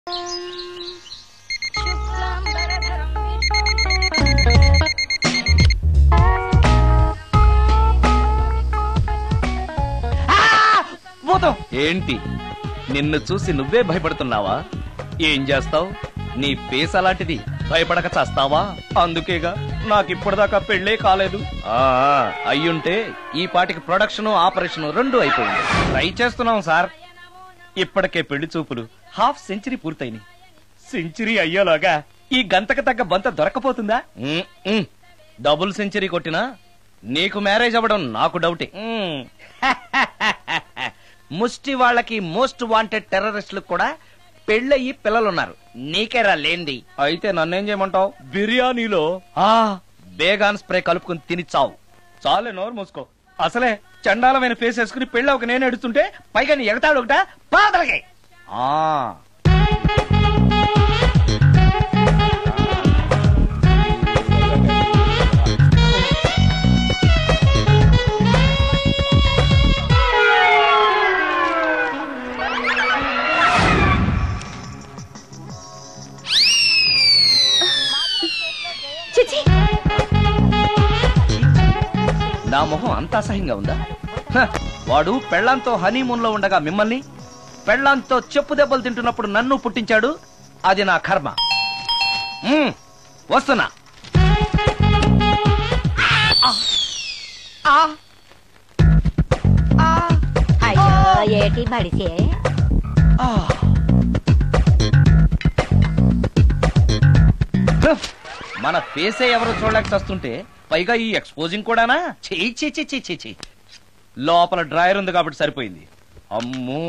భూతం ఏంటి నిన్ను చూసి నువ్వే భయపడుతున్నావా ఏం చేస్తావ్ నీ ఫేస్ అలాంటిది భయపడక చేస్తావా అందుకేగా నాకిప్పటిదాకా పెళ్ళే కాలేదు ఆ ఆ, అయ్యుంటే ఈ పాటికి ప్రొడక్షన్ ఆపరేషన్ రెండు అయిపోయింది ట్రై చేస్తున్నాం సార్ ఇప్పటికే పెళ్లి చూపులు హాఫ్ సెంచరీ పూర్తయినాయి సెంచరీ అయ్యేలాగా ఈ గంతకు తగ్గ బంత దొరకపోతుందా ఉమ్, ఉమ్. డబుల్ సెంచరీ కొట్టినా నీకు మ్యారేజ్ అవ్వడం నాకు డౌటే ఉమ్. ముష్టి వాళ్ళకి మోస్ట్ వాంటెడ్ టెర్రరిస్టులకు కూడా పెళ్ళయి పిల్లలున్నారు నీకేరా లేంది అయితే నన్నేం చేయమంటావు బిర్యానీలో ఆ బేగాన్ స్ప్రే కలుపుకుని తిని చావు చాలే నోరు మూసుకో అసలే చండాలమైన ఫేస్ వేసుకుని పెళ్ళి ఒక నేను ఎడుతుంటే పైగా నీ ఎగతాడు ఒకట పాదలకి ఆ చిచి నా మొహం అంత అసహ్యంగా ఉందా హ, వాడు పెళ్ళాంతో హనీమూన్ లో ఉండగా మిమ్మల్ని పెళ్ళాంతో చెప్పు దెబ్బలు తింటున్నప్పుడు నన్ను పుట్టించాడు అది నా కర్మ మ్మ్, వస్తున్నా అయ్యో ఏటి మడిసే ఆ. హ, మన ఫేసే ఎవరో చూడలేక చస్తుంటే పైగా ఈ ఎక్స్పోజింగ్ కూడానా చెయ్యి చెయ్యి చెయ్యి చెయ్యి లోపల డ్రాయర్ ఉంది కాబట్టి సరిపోయింది అమ్మో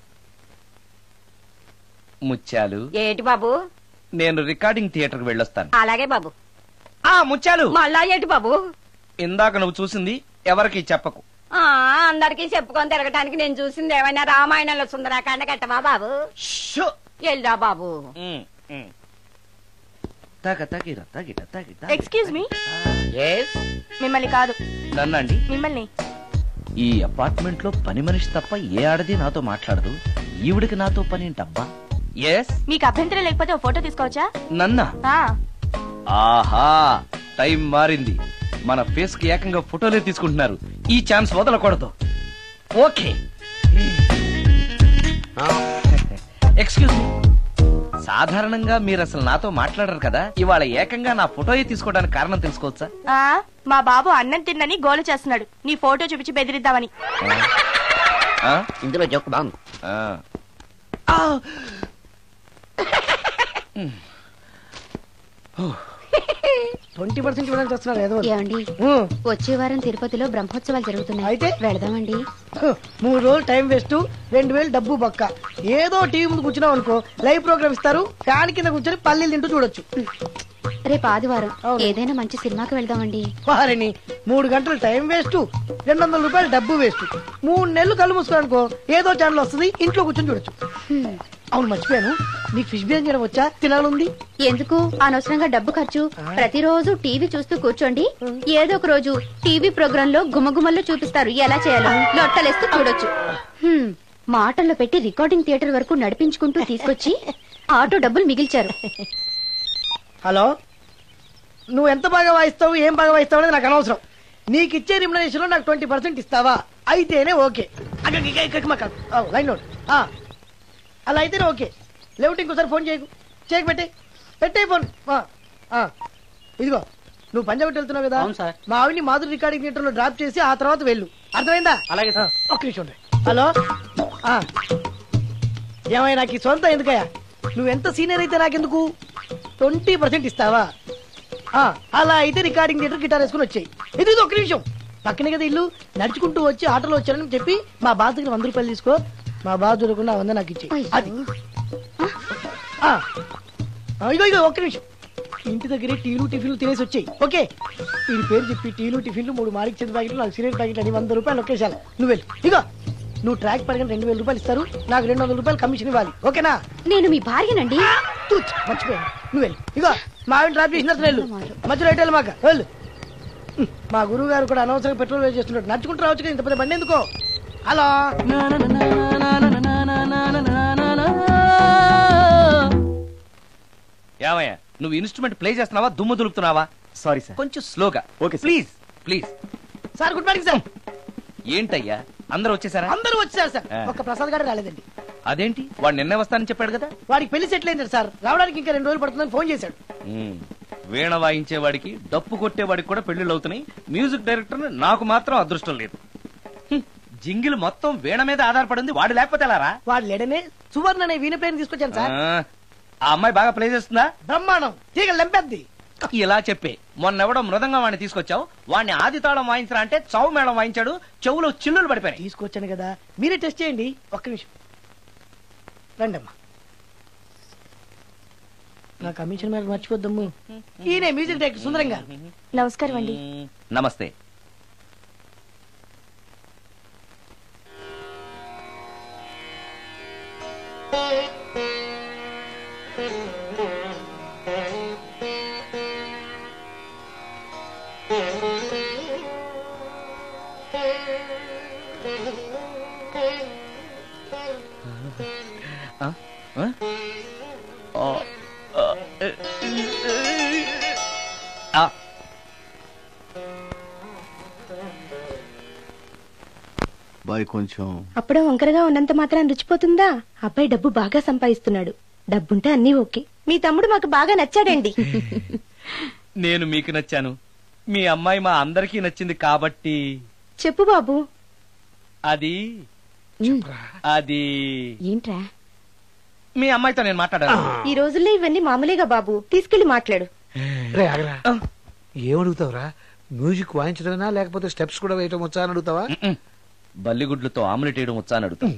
ముత్యాలు ఏటి బాబు నేను రికార్డింగ్ థియేటర్ కి వెళ్ళొస్తాను అలాగే బాబు ఆ ముత్యాలు మళ్ళా ఏటి బాబు ఇందాక నువ్వు చూసింది ఎవరికి చెప్పకు ఆ అందరికి చెప్పుకొని తిరగటానికి నేను చూసింది ఏమైనా రామాయణంలో సుందరాకాండ కట్టవా బాబు షో. ఎల్రా బాబు ఉమ్, ఉమ్. తగ తగిర తగిట తగిట ఎక్స్క్యూజ్ మీ Yes? మిమ్మల్ని కాదు నన్నండి మిమ్మల్ని ఈ అపార్ట్మెంట్ లో పని మనిషి తప్ప ఏ ఆడది నాతో మాట్లాడదు ఈవిడికి నాతో పని ఏంటబ్బా ఎస్ మీకు అభ్యంతరం లేకపోతే ఓ ఫోటో తీసుకోవచ్చా నన్నా ఆ, ఆహా టైం మారింది మన ఫేస్ కి ఏకంగా ఫోటోలే తీసుకుంటున్నారు ఈ ఛాన్స్ వదలకూడదు ఓకే ఎక్స్క్యూజ్ మీ సాధారణంగా మీరు అసలు నాతో మాట్లాడరు కదా ఇవాళ ఏకంగా నా ఫోటోయే తీసుకోవడానికి కారణం తెలుసుకోవచ్చా ఆ, మా బాబు అన్నం తిన్నని గోల చేస్తున్నాడు నీ ఫోటో చూపించి బెదిరిద్దామని ఆ? ఇందులో జోక్ బాగుంది ఆ. ఆ! ట్వంటీ పర్సెంట్ ఇవ్వడానికి వస్తున్నారు ఏదో ఏమండి వచ్చే వారం తిరుపతిలో బ్రహ్మోత్సవాలు జరుగుతున్నాయి అయితే? వెళదామండి మూడు రోజులు టైం వేస్ట్ రెండు వేలు డబ్బు బక్క ఏదో టీవీ ముందు కూర్చున్నావు అనుకో లైవ్ ప్రోగ్రామ్ ఇస్తారు ఫ్యాన్ కింద కూర్చొని పల్లీలు తింటూ చూడొచ్చు రేపు ఆదివారం అవును. ఏదైనా మంచి సినిమాకి వెళ్దామండి వారిని మూడు గంటలు టైం వేస్ట్ రెండు వందల రూపాయలు డబ్బు వేస్ట్ మూడు నెలలు కళ్ళు మూసుకో అనుకో ఏదో ఛానల్ వస్తుంది ఇంట్లో కూర్చొని చూడొచ్చు హ్మ్. అవును మర్చిపోయాను నీకు ఫిష్ బిర్యానీ చేయడం వచ్చా తినాలుంది ఎందుకు అనవసరంగా డబ్బు ఖర్చు ప్రతిరోజు టీవీ చూస్తూ కూర్చోండి ఏదో ఒక రోజు టీవీ ప్రోగ్రామ్ లో గుమగుమల్లో చూపిస్తారు ఎలా చేయాలో లొట్టలేస్తూ చూడొచ్చు హ్మ్. మాటల్లో పెట్టి రికార్డింగ్ థియేటర్ వరకు నడిపించుకుంటూ తీసుకొచ్చి ఆటో డబ్బులు మిగిల్చారు హలో నువ్వు ఎంత బాగా వాయిస్తావు ఏం బాగా వాయిస్తావు అనేది నాకు అనవసరం నీకు ఇచ్చే రిమ్యునరేషన్ లో నాకు ట్వంటీ పర్సెంట్ ఇస్తావా అయితేనే ఓకే లైన్ నోట్ అలా అయితేనే ఓకే లేవుటి ఇంకోసారి ఫోన్ చేయకు చేయకు పెట్టే పెట్టే ఫోన్ ఆ, ఆ. ఇదిగో నువ్వు పంజాబ్ వెళ్తున్నావు కదా అవును సార్. మా ఆవిని మాధురి రికార్డింగ్ థియేటర్ లో డ్రాప్ చేసి ఆ తర్వాత వెళ్ళు అర్థమైందా అలాగే సార్. ఆ, ఒక్క నిమిషం ఉండు. హలో ఆ. ఏమైనా నాకు ఈ సొంత ఎందుకయ్యా నువ్వు ఎంత సీనియర్ అయితే నాకెందుకు ట్వంటీ పర్సెంట్ ఇస్తావా ఆ, అలా అయితే రికార్డింగ్ థియేటర్ గిటార్ వేసుకుని వచ్చాయి ఇది ఇది ఒక్క నిమిషం పక్కనే కదా ఇల్లు నడుచుకుంటూ వచ్చి ఆటోలో వచ్చారని చెప్పి మా బాస్ దగ్గర వంద రూపాయలు తీసుకో మా బాస్ చూడకుండా వంద నాకు ఇచ్చేయి అది ఆ. ఆ, ఇగో ఇగో ఒక్క నిమిషం ఇంటి దగ్గరే టీలు టిఫిన్లు తినేసి వచ్చాయి ఓకే వీడి పేరు చెప్పి టీలు టిఫిన్లు మూడు మారికి చేతి ప్యాకెట్లు నాకు సిగరెట్ ప్యాకెట్ అని వంద రూపాయలు ఒకేసారి నువ్వు వెళ్ళు ఇగో నువ్వు ట్రాక్ పడగానే రెండు వేల రూపాయలు ఇస్తారు నాకు రెండు వందల రూపాయలు కమిషన్ ఇవ్వాలి ఓకేనా నేను మీ భార్యనండి తూచ్ మర్చిపోయాను నువ్వు వెళ్ళు ఇగో మా ఆవిడ డ్రాప్ చేసిన తర్వాత వెళ్ళు మధ్యలో ఎటు వెళ్ళమాక వెళ్ళు హ్మ్, మా గురువు గారు కూడా అనవసరంగా పెట్రోల్ వేస్ట్ చేస్తున్నాడు నడుచుకుంటూ రావచ్చు కదా ఇంత పెద్ద బండి ఎందుకో హలో నువ్వు ఇన్స్ట్రుమెంట్ ప్లే చేస్తున్నావా దుమ్ము దులుపుతున్నావా సారీ సార్ కొంచెం స్లోగా okay, sir. Please please sir good morning sir ఏంటయ్యా అందరూ వచ్చేసారా అందరూ వచ్చారు సార్ ఆ. ఒక్క ప్రసాద్ గారు రాలేదండి అదేంటి వాడు నిన్నే వస్తానని చెప్పాడు కదా వాడికి పెళ్లి సెటిల్ అయింది సార్ రావడానికి ఇంకా రెండు రోజులు పడుతుందని ఫోన్ చేశాడు ఉమ్, వీణ వాయించేవాడికి డప్పు కొట్టేవాడికి కూడా పెళ్లిళ్ళు అవుతున్నాయి మ్యూజిక్ డైరెక్టర్ నాకు మాత్రం అదృష్టం లేదు హ్మ్, జింగిల్ మొత్తం వీణ మీద ఆధారపడింది వాడు లేకపోతే ఎలారా వాడు లేడనే సువర్ణ అనే వీణ ప్లేన్ తీసుకొచ్చాను సార్ ఆ, ఆ అమ్మాయి బాగా ప్లే చేస్తుందా బ్రహ్మాండం తీగ లెంపెద్ది ఇలా చెప్పే మొన్నెవడో మృదంగా వాడిని తీసుకొచ్చావు వాడిని ఆది తాళం వాయించరా అంటే చౌ మేళం వాయించాడు చెవులో చిల్లులు పడిపోయాయి తీసుకొచ్చాను కదా మీరే టెస్ట్ చేయండి ఒక్క నిమిషం రండి అమ్మా నా కమిషన్ మీద మర్చిపోద్దమ్ము ఈయనే మ్యూజిక్ డైరెక్టర్ సుందరం గారు నమస్కారం అండి ఉమ్, నమస్తే ఆ? ఆ? ఆ, ఆ, ఏ, ఆ. బాయ్ కొంచెం అప్పుడే వంకరగా ఉన్నంత మాత్రం రుచిపోతుందా అబ్బాయి డబ్బు బాగా సంపాదిస్తున్నాడు డబ్బుంటే అన్నీ ఓకే మీ తమ్ముడు మాకు బాగా నచ్చాడండి నేను మీకు నచ్చాను మీ అమ్మాయి మా అందరికీ నచ్చింది కాబట్టి చెప్పు బాబు అది అది ఏంట్రా మీ అమ్మాయితో నేను మాట్లాడాను ఈ రోజుల్లో ఇవన్నీ మామూలేగా బాబు తీసుకెళ్లి మాట్లాడు రే ఆగరా ఏమడుగుతావురా మ్యూజిక్ వాయించడమేనా లేకపోతే స్టెప్స్ కూడా వేయటం వచ్చా అని అడుగుతావా మ్మ్. బల్లిగుడ్లతో ఆమ్లెట్ వేయడం వచ్చా అని అడుగుతా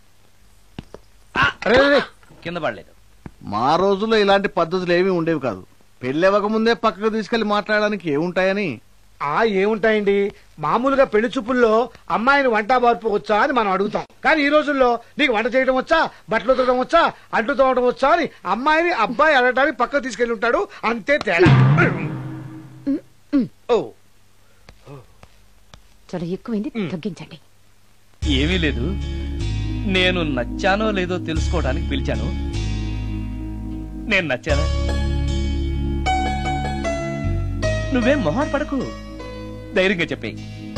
అరే రే, రే. కింద పడలేదు మా రోజుల్లో ఇలాంటి పద్ధతులు ఏమీ ఉండేవి కాదు పెళ్ళవక ముందే పక్కకు తీసుకెళ్లి మాట్లాడడానికి ఏముంటాయని ఆ ఏముంటాయండి మామూలుగా పెళ్లి చూపుల్లో అమ్మాయిని వంట మార్పు వచ్చా అని మనం అడుగుతాం కానీ ఈ రోజుల్లో నీకు వంట చేయడం వచ్చా బట్టలు ఉతకడం వచ్చా అంట్లు తోమడం వచ్చా అని అమ్మాయిని అబ్బాయి అడగడానికి పక్కకు తీసుకెళ్లి ఉంటాడు అంతే తేడా ఓ చాలా ఎక్కువైంది తగ్గించండి ఏమీ లేదు నేను నచ్చానో లేదో తెలుసుకోవడానికి పిలిచాను నేను నచ్చానా నువ్వేం మొహాన్ పడకు ధైర్యంగా చెప్పే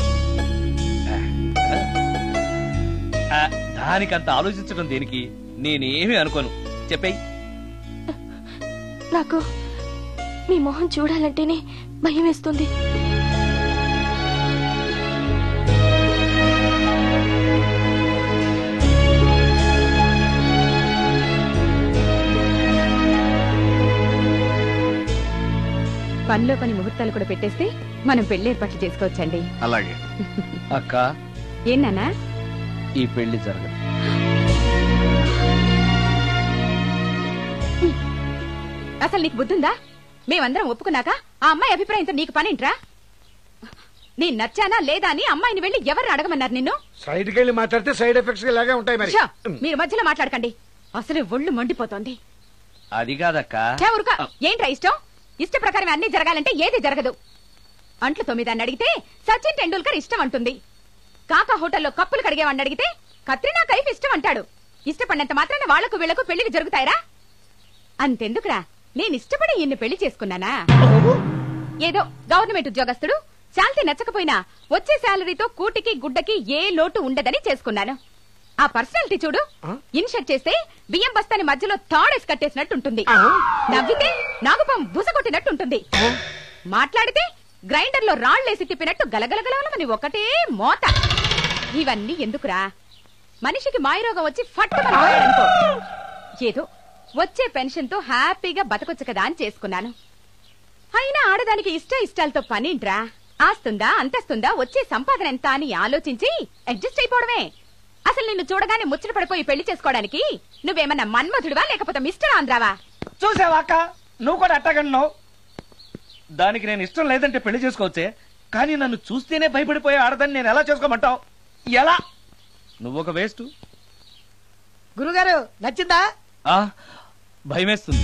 దానికంత ఆలోచించడం దేనికి నేనేమీ అనుకోను చెప్పేయ్ నాకు మీ మొహం చూడాలంటేనే భయం వేస్తుంది పనిలో పని ముహూర్తాలు కూడా పెట్టేస్తే మనం పెళ్లి ఏర్పాట్లు చేసుకోవచ్చండి అలాగే అక్క ఏనానా ఈ పెళ్లి జరగదు అసలు నీకు బుద్ధుందా మేమందరం ఒప్పుకున్నాక ఆ అమ్మాయి అభిప్రాయంతో నీకు పనేంట్రా నేను నచ్చానా లేదా అని అమ్మాయిని వెళ్ళి ఎవరు అడగమన్నారు నిన్ను సైడ్కి వెళ్ళి మాట్లాడితే సైడ్ ఎఫెక్ట్స్ ఇలాగే ఉంటాయి మరి షో, మీరు మధ్యలో మాట్లాడకండి అసలు ఒళ్ళు మండిపోతోంది అది కాదక్క ఛే, ఊరుకో. ఏంట్రా ఇష్టం ఇష్ట ప్రకారం అన్ని జరగాలంటే ఏది జరగదు అంట్లు తొమ్మిదాన్ని అడిగితే సచిన్ టెండూల్కర్ ఇష్టం అంటుంది కాకా హోటల్లో కప్పులు కడిగేవాడిని అడిగితే కత్రినా కైఫ్ ఇష్టం అంటాడు ఇష్టపడినంత మాత్రాన వాళ్లకు వీళ్లకు పెళ్లికి జరుగుతాయరా అంతెందుకురా నేను ఇష్టపడి ఈయన్ని పెళ్లి చేసుకున్నానా ఏదో గవర్నమెంట్ ఉద్యోగస్తుడు శాలరీ నచ్చకపోయినా వచ్చే శాలరీతో కూటికి గుడ్డకి ఏ లోటు ఉండదని చేసుకున్నాను ఆ పర్సనాలిటీ చూడు ఇన్షర్ట్ చేస్తే బియ్యం బస్తాని మధ్యలో తాడేసి కట్టేసినట్టు ఉంటుంది నవ్వితే నాగుపం బుసగొట్టినట్టు ఉంటుంది మాట్లాడితే గ్రైండర్ లో రాళ్లేసి తిప్పినట్టు గలగలగలమని ఒకటే మోత ఇవన్నీ ఎందుకురా మనిషికి మాయరోగం వచ్చి ఫట్టుమని పోయాడనుకో ఏదో వచ్చే పెన్షన్ తో హ్యాపీగా బతకొచ్చు కదా అని చేసుకున్నాను అయినా ఆడదానికి ఇష్ట ఇష్టాలతో పనింట్రా ఆస్తుందా అంతస్తుందా వచ్చే సంపాదన ఎంత అని ఆలోచించి అడ్జస్ట్ అయిపోవడమే అసలు నిన్ను చూడగానే ముచ్చట పడిపోయి పెళ్లి చేసుకోవడానికి నువ్వేమన్నా మన్మధుడివా లేకపోతే మిస్టర్ ఆంధ్రావా చూసావా అక్క నువ్వు కూడా అట్టగన్నావు దానికి నేను ఇష్టం లేదంటే పెళ్లి చేసుకోవచ్చే కానీ నన్ను చూస్తేనే భయపడిపోయే ఆడదని నేను ఎలా చేసుకోమంటావు ఎలా నువ్వు ఒక వేస్ట్ గురుగారు నచ్చిందా భయమేస్తుంది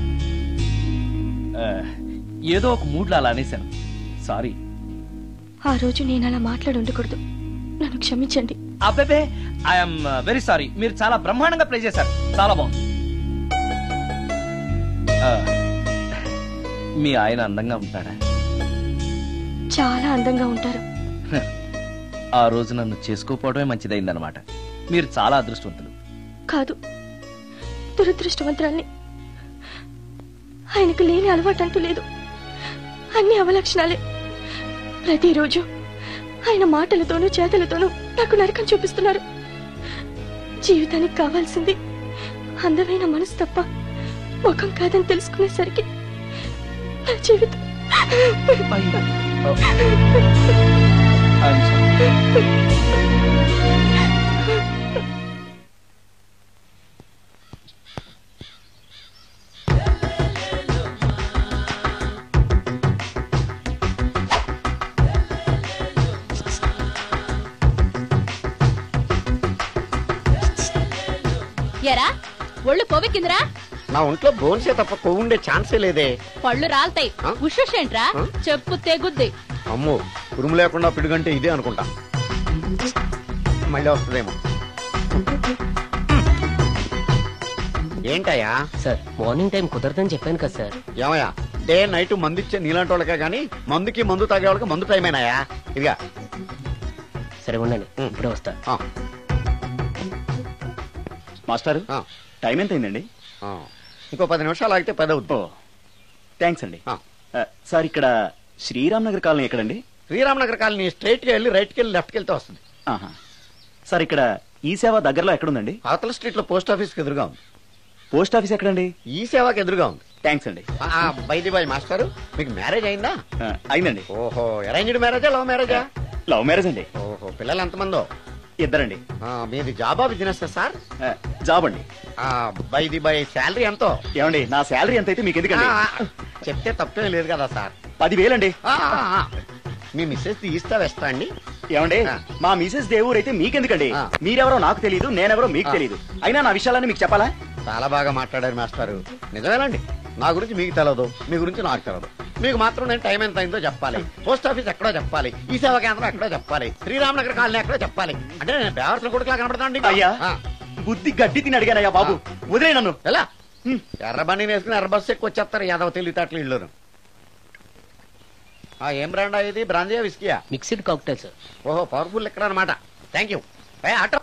ఆ, ఏదో ఒక మూడ్లో అలా అనేశాను సారీ ఆ రోజు నేను అలా మాట్లాడి ఉండకూడదు నన్ను క్షమించండి అబ్బే ఐఎమ్ వెరీ సారీ మీరు చాలా బ్రహ్మాండంగా ప్లే చేశారు చాలా బాగుంది ఆ, మీ ఆయన అందంగా ఉంటాడా చాలా అందంగా ఉంటారు ఆ రోజు నన్ను చేసుకోపోవడమే మంచిదైందనమాట మీరు చాలా అదృష్టవంతులు కాదు దురదృష్టవంతురాల్ని ఆయనకు లేని అలవాటు అంటూ లేదు అన్ని అవలక్షణాలే ప్రతిరోజు ఆయన మాటలతోనూ చేతలతోనూ నాకు నరకం చూపిస్తున్నారు జీవితానికి కావాల్సింది అందమైన మనసు తప్ప ముఖం కాదని తెలుసుకునేసరికి నా జీవితం I'm sorry. ఎరా ఒళ్ళు కొవ్వెక్కిందిరా నా ఒంట్లో బోన్సే తప్ప కొవ్వు ఉండే ఛాన్సే లేదే పళ్ళు రాల్తాయి ఆ? ఉషేంట్రా ఆ? చెప్పు తెగుద్ది అమ్మో ఉరుము లేకుండా పిడుగంటే ఇదే అనుకుంటా మళ్ళీ వస్తుందేమో ఏంటయ్యా సార్ మార్నింగ్ టైం కుదరదని చెప్పాను కదా సార్ ఏమయ్యా డే నైట్ మందు ఇచ్చే నీలాంటి వాళ్ళకే గానీ మందుకి మందు తాగే వాళ్ళకి మందు టైమేనాయా ఇదిగా సరే ఉండండి ఉం. ఇప్పుడే వస్తా ఆ, మాస్టారు ఆ, టైం ఎంత అయిందండి ఆ. ఇంకో పది నిమిషాలు ఆగితే పెద్ద ఓ థ్యాంక్స్ అండి ఆ. ఆ, సార్ ఇక్కడ శ్రీరామ్ నగర్ కాలనీ ఎక్కడండి శ్రీరామనగర్ కాలనీ స్ట్రైట్ గా వెళ్ళి రైట్ కి వెళ్ళి లెఫ్ట్ కి వెళ్తే వస్తుంది ఆహా సార్ ఇక్కడ ఈ సేవ దగ్గరలో ఎక్కడుందండి అవతల స్ట్రీట్ లో పోస్ట్ ఆఫీస్ కి ఎదురుగా ఉంది పోస్ట్ ఆఫీస్ ఎక్కడండి ఈ సేవకి ఎదురుగా ఉంది థ్యాంక్స్ అండి బైది బాయ్ మాస్టారు మీకు మ్యారేజ్ అయిందా ఆ, అయిందండి ఓహో అరేంజ్డ్ మ్యారేజా లవ్ మ్యారేజా లవ్ మ్యారేజ్ అండి ఓహో పిల్లలు ఎంతమందో ఇద్దరండి ఆ, మీది జాబా బిజినెస్ సార్ ఆ, జాబ్ అండి బైది బై శాలరీ ఎంతో ఏమండి నా శాలరీ ఎంత అయితే మీకు ఎందుకండి ఆ, చెప్తే తప్పేం లేదు కదా సార్ పదివేలండి ఆ, ఆ, ఆ. మీ మిస్సెస్ ఇస్తా వేస్తా అండి ఏమండి ఆ. మా మిసెస్ దేవూర్ అయితే మీకెందుకండి ఆ. మీరెవరో నాకు తెలియదు నేనెవరో మీకు ఆ. తెలియదు అయినా నా విషయాలన్నీ మీకు చెప్పాలా చాలా బాగా మాట్లాడారు మాస్టారు నిజమేనండి నా గురించి మీకు తెలియదు మీ గురించి నాకు తెలియదు మీకు మాత్రం నేను టైం ఎంత అయిందో చెప్పాలి పోస్ట్ ఆఫీస్ ఎక్కడో చెప్పాలి ఈ సేవా కేంద్రం ఎక్కడో చెప్పాలి శ్రీరామనగర్ కాలనీ ఎక్కడో చెప్పాలి అంటే నేను బేవర్సన కొడుకులా కనబడతాను అయ్యా బుద్ధి గడ్డి తిని అడిగానయ్యా బాబు వదిలే నన్ను ఎలా ఎర్ర బండి వేసుకుని ఎర్ర బస్సు ఎక్కువ వచ్చేస్తారు యాదవ తెలివితేటలు ఇల్లు ఏం బ్రాండా ఇది బ్రాంజియా విస్కియా మిక్స్డ్ కాక్టైల్ సార్ ఓహో పవర్ఫుల్ ఎక్కడ అనమాట థ్యాంక్ యూ ఆటో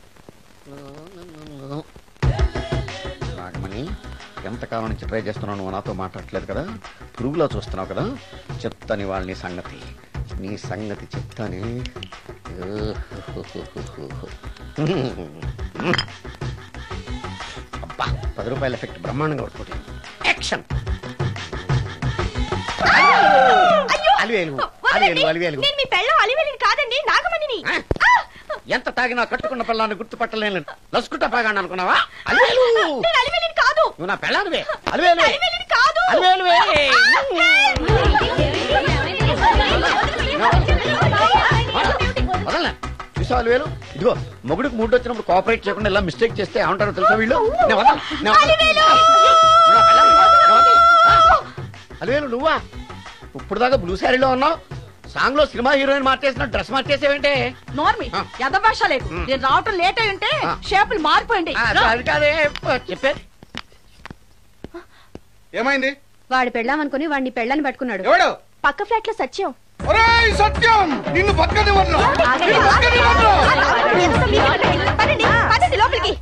నాగమణి ఎంతకాలం నుంచి ట్రై చేస్తున్నావు నువ్వు నాతో మాట్లాడట్లేదు కదా పురుగులో చూస్తున్నావు కదా చెప్తాని వాళ్ళని సంగతి నీ సంగతి చెప్తాని అబ్బా పది రూపాయల ఎఫెక్ట్ బ్రహ్మాండంగా కొట్టుకుంటుంది యాక్షన్ అలివేలు అలివేలు అలివేలు నేను మీ పెళ్ళం అలివెళ్ళిని కాదండి నాగమణిని ఆ? ఎంత తాగినా కట్టుకున్న పిల్లాన్ని గుర్తుపట్టలేను లసుకుంట పాగాను అనుకున్నావా అలివేలు నేను అలివెళ్ళిని కాదు నువ్వు నా పిల్లానివే అలివేలు అలివెళ్ళిని కాదు అలివేలువే వదలనా చూసావు అలివేలు ఇదిగో మొగుడికి మూడు వచ్చినప్పుడు కోఆపరేట్ చేయకుండా ఇలా మిస్టేక్ చేస్తే ఏమంటారో తెలుసా వీళ్ళు నేను వదలను, నేను వదలను. నువ్వు నా పిల్లానివి, నేను వదలను. ఆ? అలివేలు నువ్వా ఇప్పుడు దాకా బ్లూ శారీలో ఉన్నావు సాంగ్ లో సినిమా హీరోయిన్ మార్చేసిన డ్రెస్ మార్చేసేవేంటే నోర్మి ఆ. ఎదభాష లేదు ఉమ్. నేను రావటం లేట్ అయి ఉంటే ఆ. షేపులు మారిపోయింది ఆ, అది కాదే చెప్పేది ఏమైంది వాడు పెళ్ళామనుకుని వాడిని పెళ్ళని పట్టుకున్నాడు ఎవడు పక్క ఫ్లాట్ లో సత్యం ఒరేయ్ సత్యం నిన్ను బతకనివ్వను ఆగండి. నిన్ను బతకనివ్వను పదండి, పదండి లోపలికి